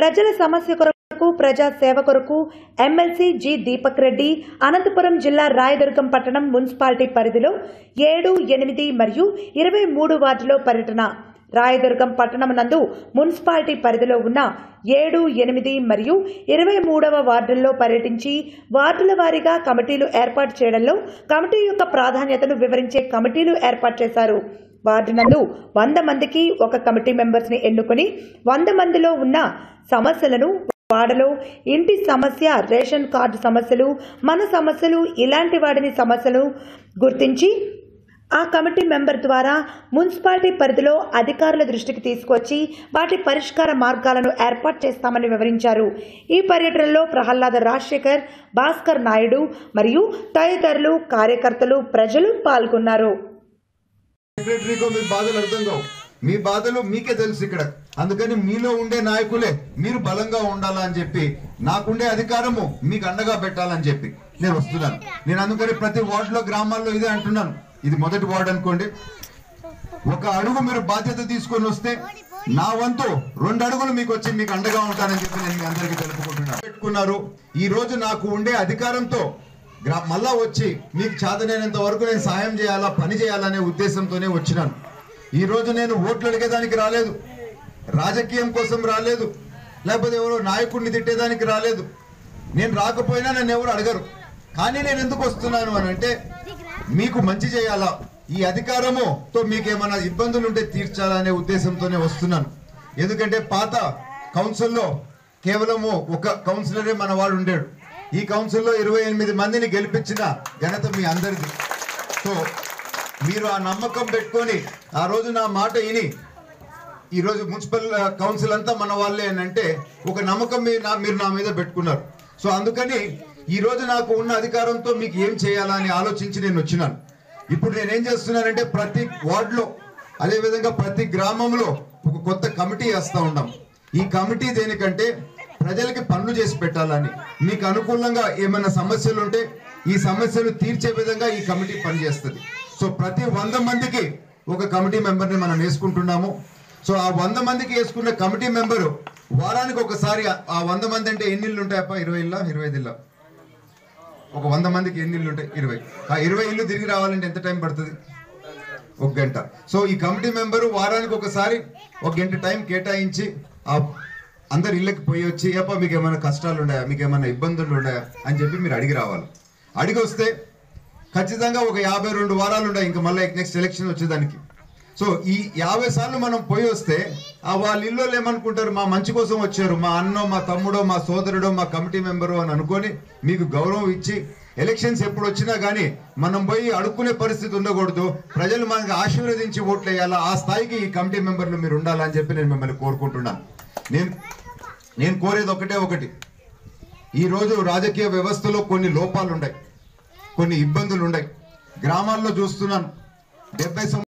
ప్రజల సమస్య కొరకు ప్రజా సేవ కొరకు ఎమ్మెల్సీ జి దీపక్ రెడ్డి అనంతపురం జిల్లా రాయదుర్గం పట్టణం మున్సిపాలిటీ పరిధిలో ఏడు ఎనిమిది మరియు ఇరవై మూడు వార్డులో పర్యటన రాయదుర్గం పట్టణం నందు మున్సిపాలిటీ పరిధిలో ఉన్న ఏడు ఎనిమిది మరియు ఇరవై మూడవ వార్డుల్లో పర్యటించి వార్డుల వారీగా కమిటీలు ఏర్పాటు చేయడంలో కమిటీ యొక్క ప్రాధాన్యతను వివరించే కమిటీలు ఏర్పాటు చేశారు వార్డు నందు వంద మందికి ఒక కమిటీ మెంబర్స్ ని ఎన్నుకొని వంద మందిలో ఉన్న సమస్యలను వాడలో ఇంటి సమస్య రేషన్ కార్డు సమస్యలు మన సమస్యలు ఇలాంటి వాడిని సమస్యలు గుర్తించి ఆ కమిటీ మెంబర్ ద్వారా మున్సిపాలిటీ పరిధిలో అధికారుల దృష్టికి తీసుకొచ్చి వాటి పరిష్కార మార్గాలను ఏర్పాటు చేస్తామని వివరించారు ఈ పర్యటనలో ప్రహ్లాద రాజశేఖర్ భాస్కర్ నాయుడు మరియు తదితరులు కార్యకర్తలు ప్రజలు పాల్గొన్నారు సెక్రటరీకో మీ బాధలు అర్థం కావు మీ బాధలు మీకే తెలుసు ఇక్కడ అందుకని మీలో ఉండే నాయకులే మీరు బలంగా ఉండాలా అని చెప్పి నాకుండే అధికారము మీకు అండగా పెట్టాలని చెప్పి నేను వస్తున్నాను నేను అందుకని ప్రతి వార్డులో గ్రామాల్లో ఇదే అంటున్నాను ఇది మొదటి వార్డు అనుకోండి ఒక అడుగు మీరు బాధ్యత తీసుకొని వస్తే నా వంతు రెండు అడుగులు మీకు వచ్చి మీకు అండగా ఉంటానని చెప్పి నేను మీ అందరికీ తెలుపుకుంటున్నాను పెట్టుకున్నారు ఈ రోజు నాకు ఉండే అధికారంతో గ్రా మళ్ళా వచ్చి మీకు చేతనైనంత వరకు నేను సాయం చేయాలా పని చేయాలనే ఉద్దేశంతోనే వచ్చినాను ఈ రోజు నేను ఓట్లు అడిగేదానికి రాలేదు రాజకీయం కోసం రాలేదు లేకపోతే ఎవరో నాయకుడిని తిట్టేదానికి రాలేదు నేను రాకపోయినా నన్ను ఎవరు అడగరు కానీ నేను ఎందుకు వస్తున్నాను అని అంటే మీకు మంచి చేయాలా ఈ అధికారముతో మీకు ఏమైనా ఇబ్బందులు ఉంటే తీర్చాలా అనే ఉద్దేశంతోనే వస్తున్నాను ఎందుకంటే పాత కౌన్సిల్లో కేవలము ఒక కౌన్సిలరే మన వాడు ఉండేడు ఈ కౌన్సిల్లో ఇరవై ఎనిమిది మందిని గెలిపించిన ఘనత మీ అందరిది సో మీరు ఆ నమ్మకం పెట్టుకొని ఆ రోజు నా మాట విని ఈ రోజు మున్సిపల్ ఆ, కౌన్సిల్ అంతా మన వాళ్ళే అని అంటే ఒక నమ్మకం మీ- నా- మీరు నా మీద పెట్టుకున్నారు సో అందుకని ఈ రోజు నాకు ఉన్న అధికారంతో మీకు ఏం చేయాలా అని ఆలోచించి నేను వచ్చినాను ఇప్పుడు నేనేం చేస్తున్నానంటే ప్రతి వార్డులో అదే విధంగా ప్రతి గ్రామంలో ఒక కొత్త కమిటీ వేస్తా ఉన్నాం ఈ కమిటీ దేనికంటే ప్రజలకి పనులు చేసి పెట్టాలని మీకు అనుకూలంగా ఏమైనా సమస్యలు ఉంటే ఈ సమస్యలు తీర్చే విధంగా ఈ కమిటీ పనిచేస్తుంది సో ప్రతి వంద మందికి ఒక కమిటీ మెంబర్ని మనం వేసుకుంటున్నాము సో ఆ వంద మందికి వేసుకున్న కమిటీ మెంబరు వారానికి ఒకసారి ఆ- ఆ వంద మంది అంటే ఎన్ని ఇల్లు ఉంటాయప్ప ఇరవై ఇల్లా ఇరవై ఐదు ఇల్లా ఒక వంద మందికి ఎన్ని ఇల్లు ఉంటాయి ఇరవై ఆ ఇరవై ఇల్లు తిరిగి రావాలంటే ఎంత టైం పడుతుంది ఒక గంట సో ఈ కమిటీ మెంబరు వారానికి ఒకసారి ఒక గంట టైం కేటాయించి ఆ అందరి ఇళ్ళకి పోయి వచ్చి ఏపా మీకు ఏమైనా కష్టాలు ఉన్నాయా మీకు ఏమైనా ఇబ్బందులు ఉన్నాయా అని చెప్పి మీరు అడిగి రావాలి అడిగి వస్తే ఖచ్చితంగా ఒక యాభై రెండు వారాలు ఉన్నాయి ఇంకా మళ్ళీ నెక్స్ట్ ఎలక్షన్ వచ్చేదానికి సో ఈ యాభై సార్లు మనం పోయి వస్తే ఆ వాళ్ళ ఇల్లు ఏమనుకుంటారు మా మంచి కోసం వచ్చారు మా అన్నో మా తమ్ముడో మా సోదరుడో మా కమిటీ మెంబరు అని అనుకొని మీకు గౌరవం ఇచ్చి ఎలక్షన్స్ ఎప్పుడు వచ్చినా కానీ మనం పోయి అడుక్కునే పరిస్థితి ఉండకూడదు ప్రజలు మనకి ఆశీర్వదించి ఓట్లు వేయాలా ఆ స్థాయికి ఈ కమిటీ మెంబర్లు మీరు ఉండాలని చెప్పి నేను మిమ్మల్ని కోరుకుంటున్నాను నేను నేను కోరేది ఒకటే ఒకటి ఈ రోజు రాజకీయ వ్యవస్థలో కొన్ని లోపాలు ఉన్నాయి కొన్ని ఇబ్బందులు ఉన్నాయి గ్రామాల్లో చూస్తున్నాను డెబ్బై